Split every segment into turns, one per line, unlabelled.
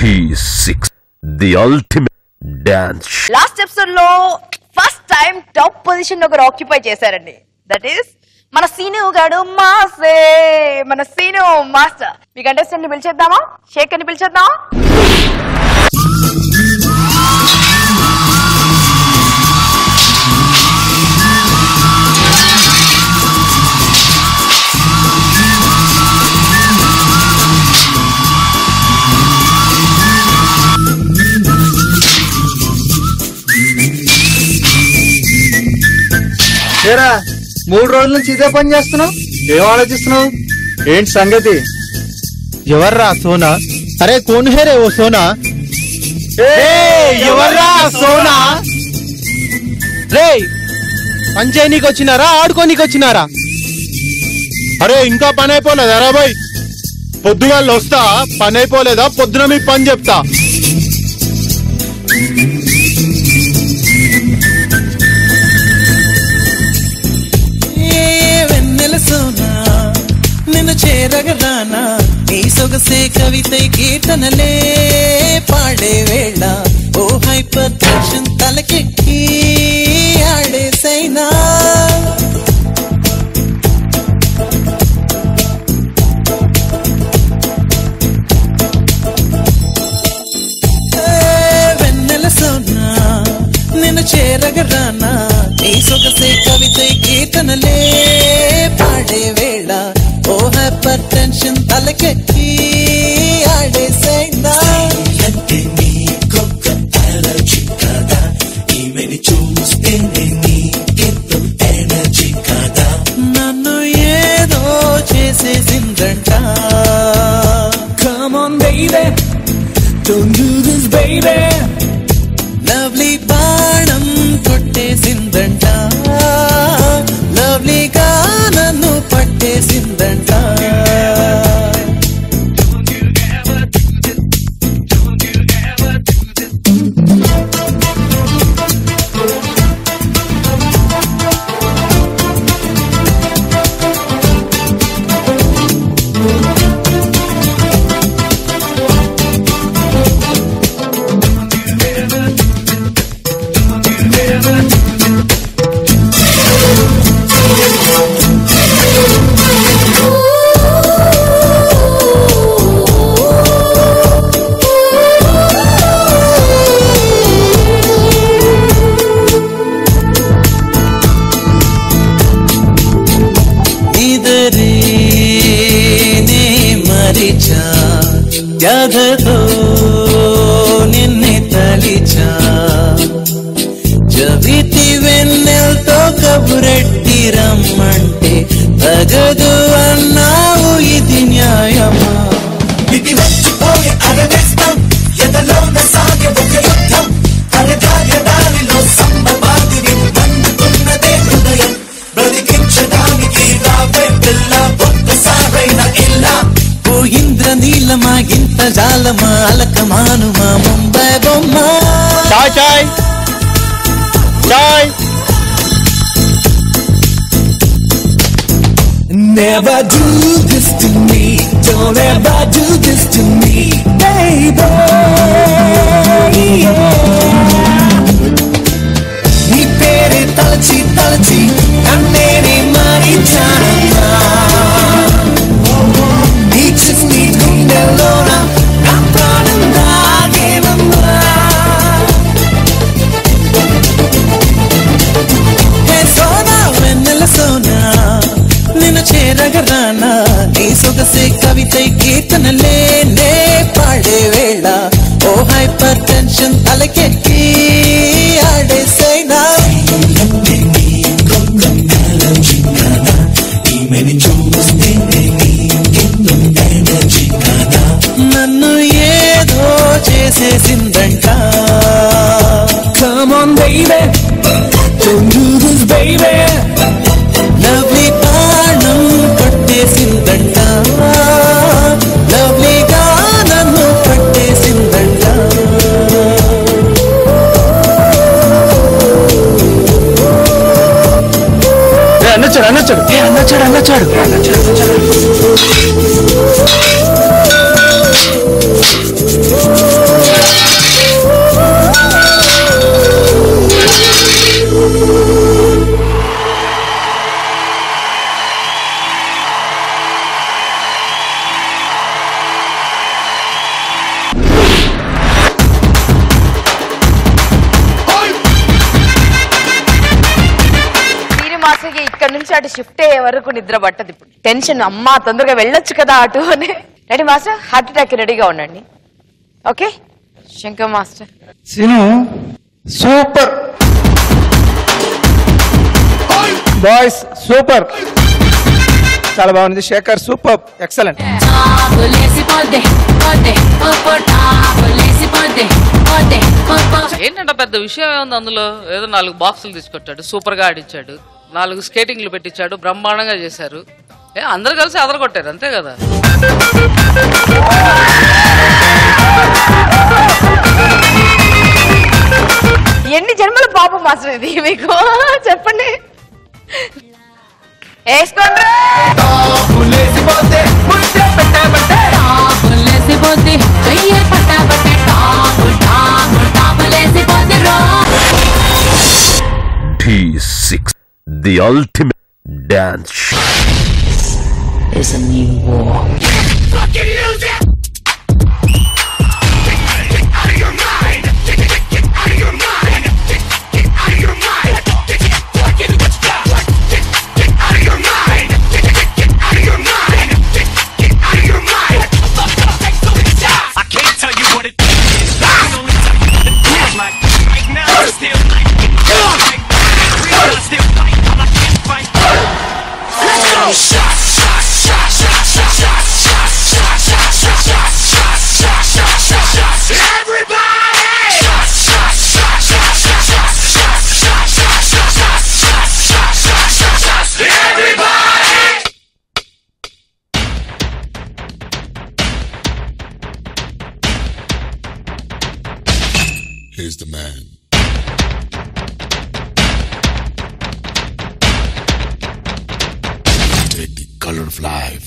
P6 The ultimate dance
last episode లో first time top position ఒకరు occupy చేశారండి that is మన సీను గాడు మాసే మన సీను మాస్టర్ మీ కంటెస్టెంట్ ని పిలిచేద్దామా శేఖర్ ని పిలిచేద్దామా
ఏరా మూడు రోజుల నుంచి ఇదే పని చేస్తున్నావు ఏం ఆలోచిస్తున్నావు ఏంటి సంగతి
ఎవర్రా సోనా అరే కోన్ హే రే ఓ సోనా ఎవర్రా సోనా రే పంచాయనీకి వచ్చినారా ఆడుకోనీకి వచ్చినారా అరే ఇంకా పని అయిపోలేదా రా బాయ్ పొద్దుగాళ్ళు వస్తా పని అయిపోలేదా పొద్దున మీకు పని చెప్తా
ఏ వెన్నెల సోనా నిన్ను చేరగరానా నీ సొగసే కవితై కీర్తనలే పాడే వేళ ఓ హైపర్ టెన్షన్ తలకెక్కి ఆడేసైనా ఏ వెన్నెల సోనా నిన్ను చేరగరానా నీ సొగసే కవితై కీర్తనలే పాడే వేళ ఓ హైపర్ టెన్షన్ తలకెక్కి ఆడేసైనా నన్ను ఏదో చేసేసిందంట Come on baby Don't do this baby lovely బాణం కొట్టేసిందంట లవ్లీగా నన్ను పట్టేసిందంట ఇదరే నే మరిచా జగతో నిన్నే తలిచా జవితి వెన్నెలతో కబురెట్టి రమ్మంటే తగదు అన్నావు ఇది న్యాయమా ఇది వచ్చిపోయే అరవేస్తాం ఎదలోన సాగే ఒక యుద్ధం అరదాయ దారిలో సంభవాదిని అందుకున్నదే హృదయం బ్రతికించడానికి రావే పిల్ల ఒక్కసారైన ఇల్లా ఓ ఇంద్ర నీలమా ఇంత జాలమా అలకమానుమా ముంబై బొమ్మ
చాయ్ చాయ్ చాయ్
Never do this to me. Don't ever do this to me, baby. నీ పేరే తలచి తలచి నన్నేనే మరిచానమ్మా నీ చిన్ని గుండెల్లోన నా ప్రాణం దాగేనమ్మా హే సోనా వెన్నెల సోనా నిన్ను చేరగరానా నీ సొగసే కవితై కీర్తనలే నే పాడే వేళ ఓ హైపర్ టెన్షన్ తలకెక్కి ఆడేసైనా నన్ను ఏదో చేసేసిందంట Come on baby Don't do this baby lovely బాణం పట్టేసిందంట లవ్లీగా నన్ను పట్టేసిందంట
అన్నచ్చాడు అన్నచ్చాడు అన్నచ్చాడు అన్నచ్చాడు
మాస్టర్కి ఇక్కడ నుంచి అటు షిఫ్ట్ అయ్యే వరకు నిద్ర పట్టదు ఇప్పుడు టెన్షన్ అమ్మా తొందరగా వెళ్ళొచ్చు కదా అటు అని రెడీ మాస్టర్ హార్ట్ అటాక్ రెడీగా ఉండండి okay Shankar master
Seenu super boys super చాలా బాగుంది శేఖర్ సూపర్ ఎక్సలెంట్
లేసిపోద్ది పోద్ది పోపో టాపు లేసిపోద్ది పోద్ది పోపో
ఏంటంటే పెద్ద విషయం ఏముంది అందులో ఏదో నాలుగు బాక్సులు తీసుకొచ్చాడు సూపర్ గా ఆడిచ్చాడు నాలుగు స్కేటింగ్లు పెట్టించాడు బ్రహ్మాండంగా చేశారు ఏ అందరు కలిసి అదరగొట్టారు అంతే కదా
ఎన్ని జన్మల పాపం మాస్టర్ ఇది మీకు చెప్పండి వేసుకోండి
టాపు లేసిపోద్ది వెయ్యి పట్టా పట్టే టాపు టాపు టాపు లేసిపోద్ది రో
D6. The ultimate dance.
I can't tell you what it is. I can only tell you what it feels like. Right now, I'm still like, right now, real, I still fight, but I can't fight. Let's go. Shot, shot, shot, shot, shot, shot, shot, shot, shot, shot, shot, shot, shot, shot, shot, shot. Everybody! Shot, shot, shot, shot, shot, shot, shot, shot, shot, shot, shot, shot, shot, shot, shot, shot. Everybody!
Here's the man. Take the color of life.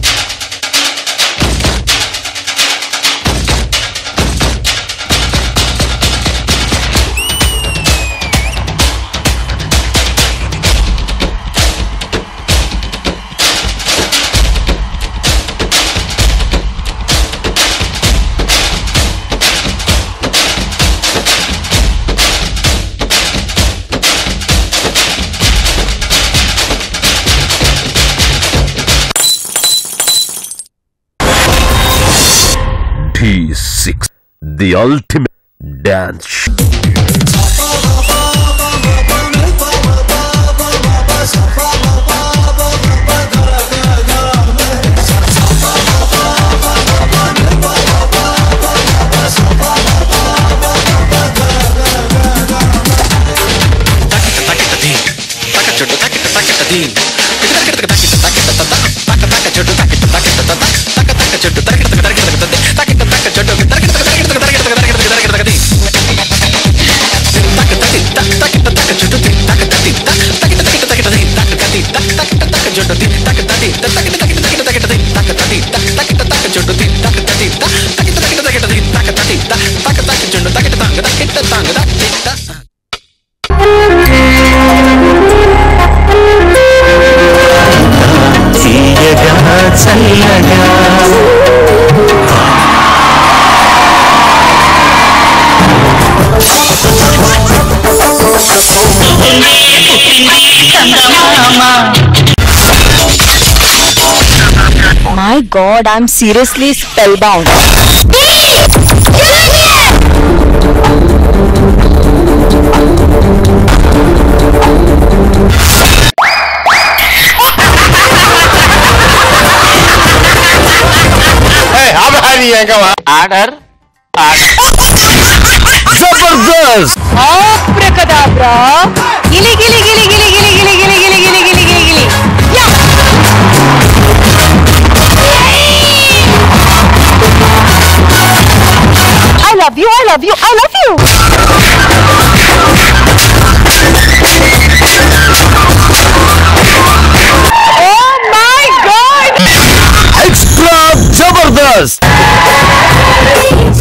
D6. The ultimate dance.
My god, I'm seriously spellbound.
Order
Zabardast!
Abracadabra! Gili gili gili gili gili gili gili gili gili gili gili gili. Yeah! I love you, I love you, I love you! Oh my god!
Extra Zabardast!